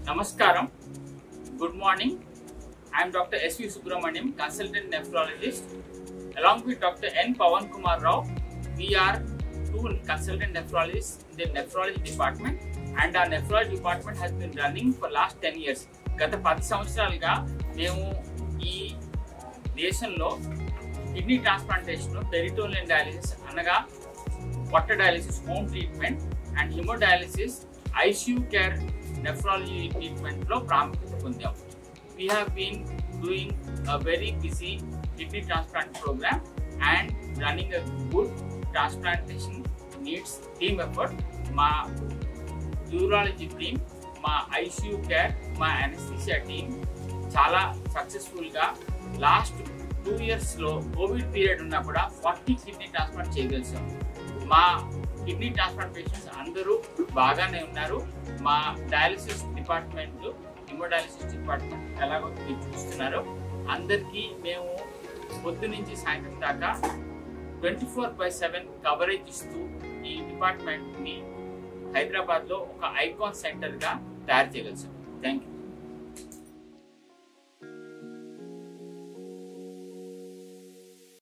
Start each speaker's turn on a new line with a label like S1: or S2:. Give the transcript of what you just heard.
S1: Namaskaram. Good morning. I am Dr. S.V. Subramaniam, consultant nephrologist. Along with Dr. N. Pawan Kumar Rao, we are two consultant nephrologists in the nephrology department and our nephrology department has been running for last 10 years. గత పది సంవత్సరాలుగా మేము ఈ దేశంలో kidney transplantation పెరిటోనియన్ dialysis అనగా పొట్ట dialysis home treatment and hemodialysis ICU care nephrology ట్రీట్మెంట్లో ప్రాముఖ్యత పొందాం we have been doing a very busy kidney transplant program and running a good transplantation needs team effort మా యూరాలజీ టీమ్ మా ICU care మా anaesthesia team చాలా సక్సెస్ఫుల్గా last two ఇయర్స్లో COVID period ఉన్నా కూడా ఫార్టీ కిడ్నీ ట్రాన్స్ప్లాంట్ చేయగలిసాం మా kidney transplant patients అందరూ బాగానే ఉన్నారు మా డయాలిసిస్ డిపార్ట్మెంట్ హిమోడయాలిసిస్ డిపార్ట్మెంట్ ఎలాగో మీరు చూస్తున్నారు అందరికీ మేము పొద్దు నుంచి సాయంత్రం దాకా twenty four by seven coverage ఇస్తూ ఈ డిపార్ట్మెంట్ని హైదరాబాద్లో ఒక ఐకాన్ సెంటర్గా తయారు చేయగలిసాం థ్యాంక్ యూ